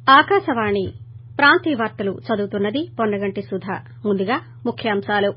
ఆకాశవాణి ప్రాంతీయ వార్తలు చదువుతున్నది పొన్నగంటి సుధ ముందుగా ముఖ్యాంశాలు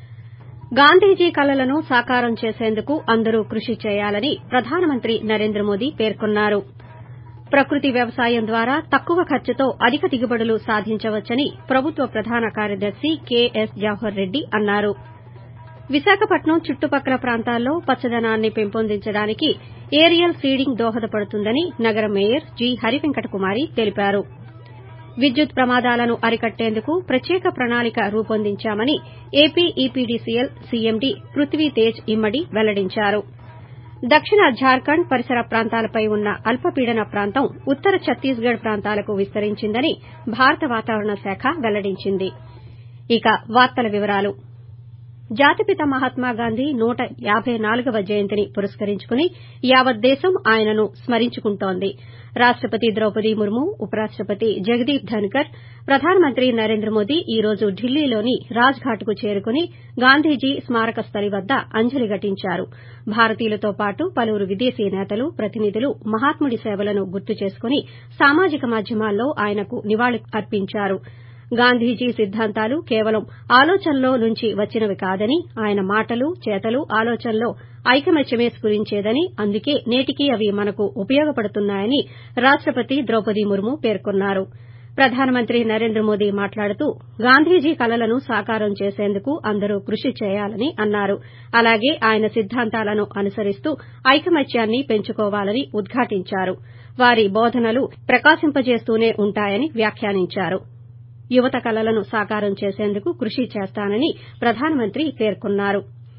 గాంధీజీ కలలను సాకారం చేసేందుకు అందరూ కృషి చేయాలని ప్రధానమంత్రి నరేంద్ర మోదీ పేర్కొన్నారు ప్రకృతి వ్యవసాయం ద్వారా తక్కువ ఖర్చుతో అధిక దిగుబడులు సాధించవచ్చని ప్రభుత్వ ప్రధాన కార్యదర్శి కెఎస్ జవహర్ రెడ్డి అన్నారు విశాఖపట్నం చుట్టుపక్కల ప్రాంతాల్లో పచ్చదనాన్ని పెంపొందించడానికి ఏరియల్ సీడింగ్ దోహదపడుతుందని నగర మేయర్ జి హరివెంకట కుమారి తెలిపారు విద్యుత్ ప్రమాదాలను అరికట్టేందుకు ప్రత్యేక ప్రణాళిక రూపొందించామని AP EPDCL CMD Prithvi Tej Immadi వెల్లడించారు దక్షిణ జార్ఖండ్ పరిసర ప్రాంతాలపై ఉన్న అల్పపీడన ప్రాంతం ఉత్తర ఛత్తీస్గఢ్ ప్రాంతాలకు విస్తరించిందని భారత వాతావరణ శాఖ వెల్లడించింది ఇక వార్తల వివరాలు జాతిపిత మహాత్మాగాంధీ నూట యాబై నాలుగవ జయంతిని పురస్కరించుకుని యావత్ దేశం ఆయనను స్మరించుకుంటోంది రాష్టపతి ద్రౌపది ముర్ము ఉపరాష్టపతి జగదీప్ ధన్కర్ ప్రధానమంత్రి నరేంద్ర మోదీ ఈ రోజు ఢిల్లీలోని రాజ్ ఘాట్ కు చేరుకుని గాంధీజీ స్మారక స్థలి వద్ద అంజలి ఘటించారు భారతీయులతో పాటు పలువురు విదేశీ నేతలు ప్రతినిధులు మహాత్ముడి సేవలను గుర్తు చేసుకుని సామాజిక మాధ్యమాల్లో ఆయనకు నివాళులర్పించారు గాంధీజీ సిద్దాంతాలు కేవలం ఆలోచనల్లో నుంచి వచ్చినవి కాదని ఆయన మాటలు చేతలు ఆలోచనల్లో ఐకమత్యమే స్పురించేదని అందుకే నేటికీ అవి మనకు ఉపయోగపడుతున్నాయని రాష్టపతి ద్రౌపది ముర్ము పేర్కొన్నారు ప్రధానమంత్రి నరేంద్ర మోదీ మాట్లాడుతూ గాంధీజీ కలలను సాకారం చేసేందుకు అందరూ కృషి చేయాలని అన్నారు అలాగే ఆయన సిద్దాంతాలను అనుసరిస్తూ ఐకమత్యాన్ని పెంచుకోవాలని ఉద్ఘాటించారు వారి బోధనలు ప్రకాశింపజేస్తూనే ఉంటాయని వ్యాఖ్యానించారు యువత కలలను సాకారం చేసేందుకు కృషి చేస్తానని ప్రధానమంత్రి పేర్కొన్నారు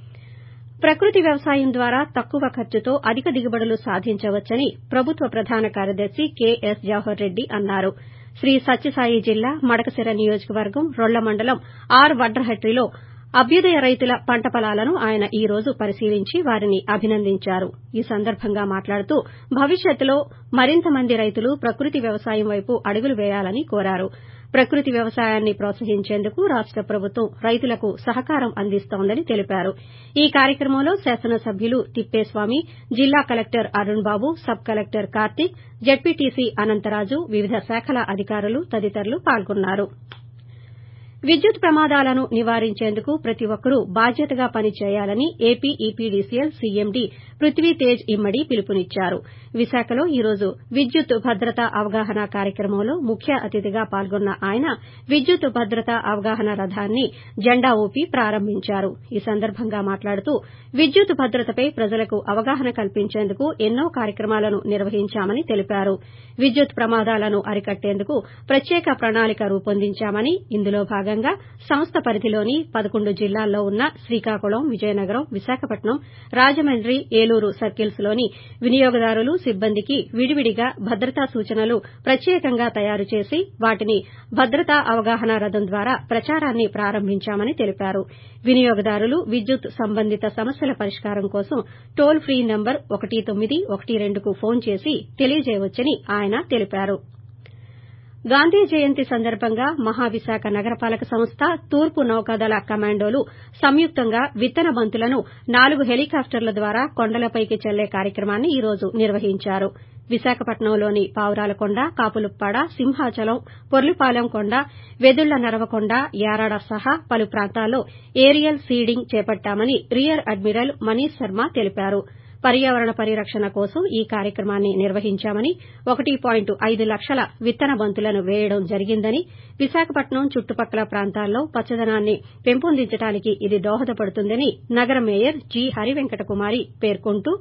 ప్రకృతి వ్యవసాయం ద్వారా తక్కువ ఖర్చుతో అధిక దిగుబడులు సాధించవచ్చని ప్రభుత్వ ప్రధాన కార్యదర్శి కెఎస్ జవహర్ రెడ్డి అన్నారు శ్రీ సత్యసాయి జిల్లా మడకశిర నియోజకవర్గం రొళ్ల మండలం ఆర్ వడ్రహట్టిలో అభ్యుదయ రైతుల పంట పొలాలను ఆయన ఈ రోజు పరిశీలించి వారిని అభినందించారు ఈ సందర్భంగా మాట్లాడుతూ భవిష్యత్తులో మరింత మంది రైతులు ప్రకృతి వ్యవసాయం వైపు అడుగులు వేయాలని కోరారు ప్రకృతి వ్యవసాయాన్ని ప్రోత్సహించేందుకు రాష్ట ప్రభుత్వం రైతులకు సహకారం అందిస్తోందని తెలిపారు ఈ కార్యక్రమంలో శాసనసభ్యులు తిప్పేస్వామి జిల్లా collector Arun Babu sub collector Karthik ZPTC Anantharaju వివిధ శాఖల అధికారులు తదితరులు పాల్గొన్నారు విద్యుత్ ప్రమాదాలను నివారించేందుకు ప్రతి ఒక్కరూ బాధ్యతగా పని చేయాలని AP EPDCL CMD Prithvi Tej Immadi పిలుపునిచ్చారు విశాఖలో ఈ రోజు విద్యుత్ భద్రత అవగాహన కార్యక్రమంలో ముఖ్య అతిథిగా పాల్గొన్న ఆయన విద్యుత్ భద్రత అవగాహన రథాన్ని జెండా ఊపి ప్రారంభించారు ఈ సందర్భంగా మాట్లాడుతూ విద్యుత్ భద్రతపై ప్రజలకు అవగాహన కల్పించేందుకు ఎన్నో కార్యక్రమాలను నిర్వహించామని తెలిపారు విద్యుత్ ప్రమాదాలను అరికట్టేందుకు ప్రత్యేక ప్రణాళిక రూపొందించామని ఇందులో భాగంగా సంస్థ పరిధిలోని పదకొండు జిల్లాల్లో ఉన్న శ్రీకాకుళం విజయనగరం విశాఖపట్నం రాజమండ్రి ఏలూరు సర్కిల్స్ లోని వినియోగదారులు సిబ్బందికి విడివిడిగా భద్రతా సూచనలు ప్రత్యేకంగా తయారు చేసి వాటిని భద్రతా అవగాహన రథం ద్వారా ప్రచారాన్ని ప్రారంభించామని తెలిపారు వినియోగదారులు విద్యుత్ సంబంధిత సమస్యల పరిష్కారం కోసం టోల్ ఫ్రీ నంబర్ ఒకటి తొమ్మిది ఒకటి రెండుకు ఫోన్ చేసి తెలియజేయవచ్చని ఆయన తెలిపారు గాంధీ జయంతి సందర్భంగా మహావిశాఖ నగరపాలక సంస్థ తూర్పు నౌకాదళ కమాండోలు సంయుక్తంగా విత్తన బంతులను నాలుగు హెలికాప్టర్ల ద్వారా కొండలపైకి చల్లే కార్యక్రమాన్ని ఈ రోజు నిర్వహించారు విశాఖపట్నంలోని పావురాలకొండ కాపులుప్పాడ సింహాచలం పొర్లిపాలెం కొండ వెదుళ్ల నరవకొండ యారాడ సహా పలు ప్రాంతాల్లో ఏరియల్ సీడింగ్ చేపట్టామని రియర్ అడ్మిరల్ మనీష్ శర్మ తెలిపారు పర్యావరణ పరిరక్షణ కోసం ఈ కార్యక్రమాన్ని నిర్వహించామని ఒకటి పాయింట్ ఐదు లక్షల విత్తన బంతులను వేయడం జరిగిందని విశాఖపట్నం చుట్టుపక్కల ప్రాంతాల్లో పచ్చదనాన్ని పెంపొందించడానికి ఇది దోహదపడుతుందని నగర మేయర్ జి హరివెంకట కుమారి పేర్కొంటూ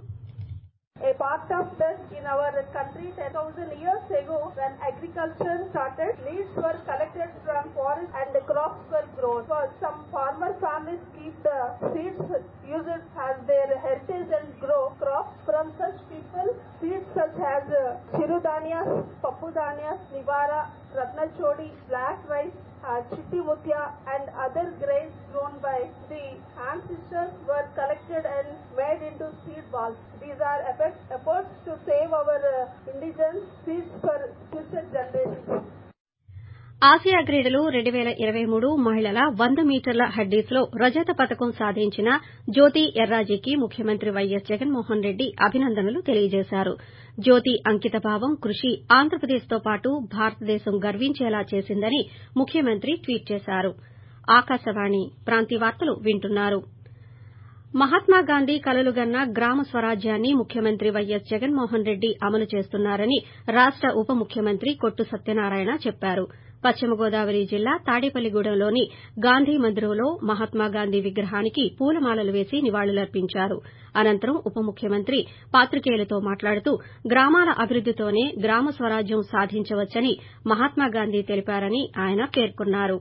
a part of this in our country 10,000 years ago when agriculture started, leaves were collected from forest and the crops were grown. For some farmer families keep the seeds used as their heritage and grow crops from such people. Seeds such as uh, chirudanias, papudanias, nivara, ratnachodi, black rice, uh, chitti mutya and other grains grown by the ancestors were collected and made into seed balls. These are effect, efforts to save our uh, indigenous seeds for future generations. Asia క్రీడలు రెండు పేల ఇరవై మూడు మహిళల వంద మీటర్ల హర్డీస్లో రజత పతకం సాధించిన జ్యోతి ఎర్రాజీకి ముఖ్యమంత్రి వైఎస్ జగన్మోహన్ రెడ్డి అభినందనలు తెలియజేశారు జ్యోతి అంకితభావం కృషి ఆంధ్రప్రదేశ్తో పాటు భారతదేశం గర్వించేలా చేసిందని ముఖ్యమంత్రి ట్వీట్ చేశారు ఆకాశవాణి ప్రాంతీయ వార్తలు వింటున్నారు మహాత్మాగాంధీ కలలుగన్న గ్రామ స్వరాజ్యాన్ని ముఖ్యమంత్రి వైఎస్ జగన్మోహన్ రెడ్డి అమలు చేస్తున్నారని రాష్ట ఉప ముఖ్యమంత్రి కొట్టు సత్యనారాయణ చెప్పారు పశ్చిమ గోదావరి జిల్లా తాడేపల్లిగూడెంలోని గాంధీ మందిరంలో మహాత్మాగాంధీ విగ్రహానికి పూలమాలలు వేసి నివాళులర్పించారు అనంతరం ఉప ముఖ్యమంత్రి పాత్రికేయులతో మాట్లాడుతూ గ్రామాల అభివృద్దితోనే గ్రామ స్వరాజ్యం సాధించవచ్చని మహాత్మాగాంధీ తెలిపారని ఆయన పేర్కొన్నారు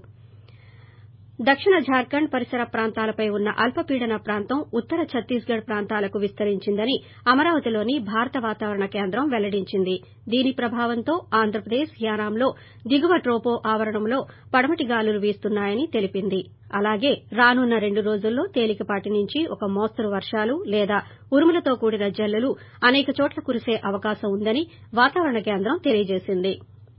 దక్షిణ జార్ఖండ్ పరిసర ప్రాంతాలపై ఉన్న అల్పపీడన ప్రాంతం ఉత్తర ఛత్తీస్గఢ్ ప్రాంతాలకు విస్తరించిందని అమరావతిలోని భారత వాతావరణ కేంద్రం వెల్లడించింది దీని ప్రభావంతో ఆంధ్రప్రదేశ్ యానాంలో దిగువ ట్రోపో ఆవరణంలో పడమటి గాలులు వీస్తున్నాయని తెలిపింది అలాగే రానున్న రెండు రోజుల్లో తేలికపాటి నుంచి ఒక మోస్తరు వర్షాలు లేదా ఉరుములతో కూడిన జల్లులు అనేక చోట్ల కురిసే అవకాశం ఉందని వాతావరణ కేంద్రం తెలియజేసింది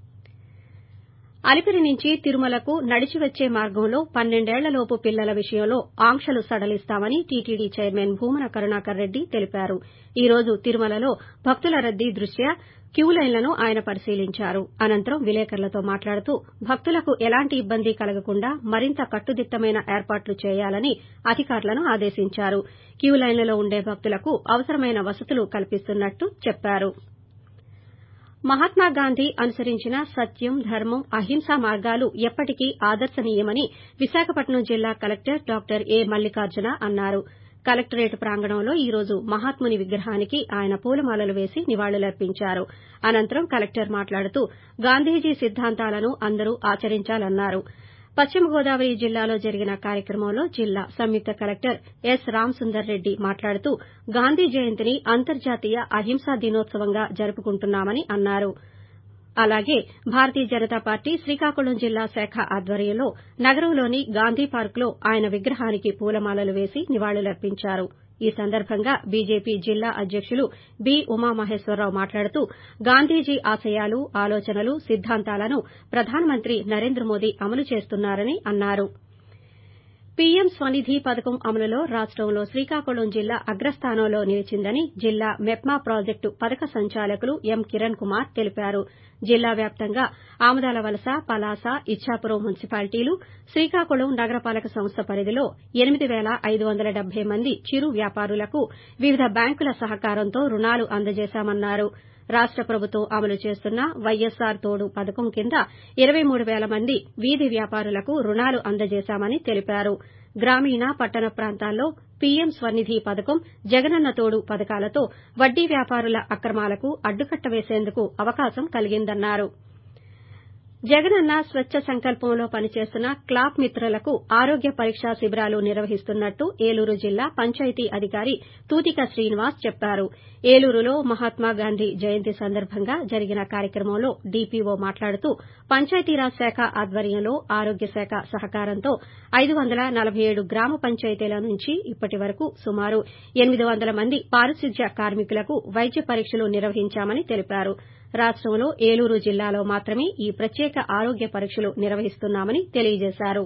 అలిపిరి నుంచి తిరుమలకు నడిచి వచ్చే మార్గంలో పన్నెండేళ్లలోపు పిల్లల విషయంలో ఆంక్షలు సడలిస్తామని టీటీడీ చైర్మన్ భూమన కరుణాకర్ రెడ్డి తెలిపారు ఈ రోజు తిరుమలలో భక్తుల రద్దీ దృష్ట్యా క్యూలైన్లను ఆయన పరిశీలించారు అనంతరం విలేకరులతో మాట్లాడుతూ భక్తులకు ఎలాంటి ఇబ్బంది కలగకుండా మరింత కట్టుదిట్టమైన ఏర్పాట్లు చేయాలని అధికారులను ఆదేశించారు క్యూలైన్లలో ఉండే భక్తులకు అవసరమైన వసతులు కల్పిస్తున్నట్లు చెప్పారు మహాత్మాగాంధీ అనుసరించిన సత్యం ధర్మం అహింసా మార్గాలు ఎప్పటికీ ఆదర్శనీయమని విశాఖపట్నం జిల్లా కలెక్టర్ డాక్టర్ ఏ మల్లికార్జున అన్నారు కలెక్టరేట్ ప్రాంగణంలో ఈ రోజు మహాత్ముని విగ్రహానికి ఆయన పూలమాలలు వేసి నివాళులర్పించారు అనంతరం కలెక్టర్ మాట్లాడుతూ గాంధీజీ సిద్దాంతాలను అందరూ ఆచరించాలన్నారు పశ్చిమ గోదావరి జిల్లాలో జరిగిన కార్యక్రమంలో జిల్లా సంయుక్త కలెక్టర్ ఎస్ రామసుందర్ రెడ్డి మాట్లాడుతూ గాంధీ జయంతిని అంతర్జాతీయ అహింసా దినోత్సవంగా జరుపుకుంటున్నామని అన్నారు అలాగే భారతీయ జనతా పార్టీ శ్రీకాకుళం జిల్లా శాఖ ఆధ్వర్యంలో నగరంలోని గాంధీ పార్కులో ఆయన విగ్రహానికి పూలమాలలు వేసి నివాళులర్పించారు ఈ సందర్భంగా బీజేపీ జిల్లా అధ్యకులు బి ఉమామహేశ్వరరావు మాట్లాడుతూ గాంధీజీ ఆశయాలు ఆలోచనలు సిద్దాంతాలను ప్రధానమంత్రి నరేంద్ర మోదీ అమలు చేస్తున్నారని అన్నారు పీఎం స్వనిధి పథకం అమలులో రాష్టంలో శ్రీకాకుళం జిల్లా అగ్రస్థానంలో నిలిచిందని జిల్లా మెప్మా ప్రాజెక్టు పథక సంచాలకులు ఎం కిరణ్ కుమార్ తెలిపారు జిల్లా వ్యాప్తంగా ఆమదాల వలస పలాస ఇచ్చాపురం మున్సిపాలిటీలు శ్రీకాకుళం నగరపాలక సంస్థ పరిధిలో ఎనిమిది పేల ఐదు వందల డెబ్బై మంది చిరు వ్యాపారులకు వివిధ బ్యాంకుల సహకారంతో రుణాలు అందజేశామన్నారు రాష్ట ప్రభుత్వం అమలు చేస్తున్న వైఎస్సార్ తోడు పథకం కింద ఇరవై మూడు పేల మంది వీధి వ్యాపారులకు రుణాలు అందజేశామని తెలిపారు గ్రామీణ పట్టణ ప్రాంతాల్లో పీఎం స్వనిధి పథకం జగనన్న తోడు పథకాలతో వడ్డీ వ్యాపారుల అక్రమాలకు అడ్డుకట్ట వేసేందుకు అవకాశం కలిగిందన్నారు జగనన్న స్వచ్చ సంకల్పంలో పనిచేస్తున్న క్లాప్ మిత్రలకు ఆరోగ్య పరీక్షా శిబిరాలు నిర్వహిస్తున్నట్టు ఏలూరు జిల్లా పంచాయతీ అధికారి తూతిక శ్రీనివాస్ చెప్పారు ఏలూరులో మహాత్మాగాంధీ జయంతి సందర్భంగా జరిగిన కార్యక్రమంలో డీపీఓ మాట్లాడుతూ పంచాయతీరాజ్ శాఖ ఆధ్వర్యంలో ఆరోగ్య శాఖ సహకారంతో ఐదు వందల నలబై ఏడు గ్రామ పంచాయతీల నుంచి ఇప్పటి వరకు సుమారు ఎనిమిది వందల మంది పారిశుద్ధ్య కార్మికులకు వైద్య పరీక్షలు నిర్వహించామని తెలిపారు రాష్టంలో ఏలూరు జిల్లాలో మాత్రమే ఈ ప్రత్యేక ఆరోగ్య పరీక్షలు నిర్వహిస్తున్నామని తెలియజేశారు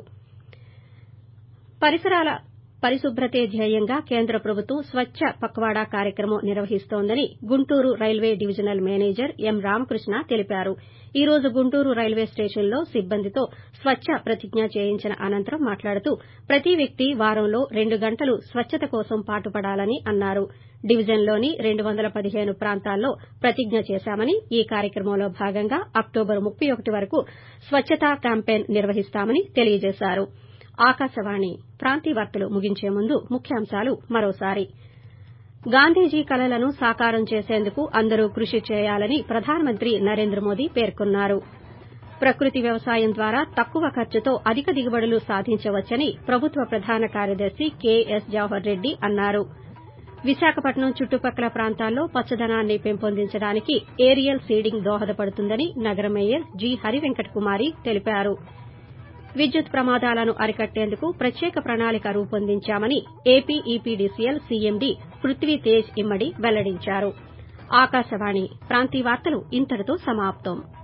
పరిసరాల పరిశుభ్రతే ధ్యేయంగా కేంద్ర ప్రభుత్వం స్వచ్చ పక్వాడా కార్యక్రమం నిర్వహిస్తోందని Guntur railway divisional manager M Ramakrishna తెలిపారు ఈ రోజు గుంటూరు రైల్వే స్టేషన్లో సిబ్బందితో స్వచ్చ ప్రతిజ్ఞ చేయించిన అనంతరం మాట్లాడుతూ ప్రతి వ్యక్తి వారంలో రెండు గంటలు స్వచ్చత కోసం పాటుపడాలని అన్నారు డివిజన్లోని రెండు వందల పదిహేను ప్రాంతాల్లో ప్రతిజ్ఞ చేశామని ఈ కార్యక్రమంలో భాగంగా అక్టోబర్ ముప్పై ఒకటి వరకు స్వచ్చతా క్యాంపెయిన్ నిర్వహిస్తామని తెలియజేశారు ఆకాశవాణి ప్రాంతీయ వార్తలు ముగించే ముందు ముఖ్యాంశాలు మరోసారి గాంధీజీ కలలను సాకారం చేసేందుకు అందరూ కృషి చేయాలని ప్రధానమంత్రి నరేంద్ర మోదీ పేర్కొన్నారు ప్రకృతి వ్యవసాయం ద్వారా తక్కువ ఖర్చుతో అధిక దిగుబడులు సాధించవచ్చని ప్రభుత్వ ప్రధాన కార్యదర్శి కెఎస్ జవహర్ రెడ్డి అన్నారు విశాఖపట్నం చుట్టుపక్కల ప్రాంతాల్లో పచ్చదనాన్ని పెంపొందించడానికి ఏరియల్ సీడింగ్ దోహదపడుతుందని నగర మేయర్ జి హరివెంకట కుమారి తెలిపారు విద్యుత్ ప్రమాదాలను అరికట్టేందుకు ప్రత్యేక ప్రణాళిక రూపొందించామని AP EPDCL CMD Prithvi Tej Immadi వెల్లడించారు ఆకాశవాణి ప్రాంతీయ వార్తలు ఇంతటితో సమాప్తం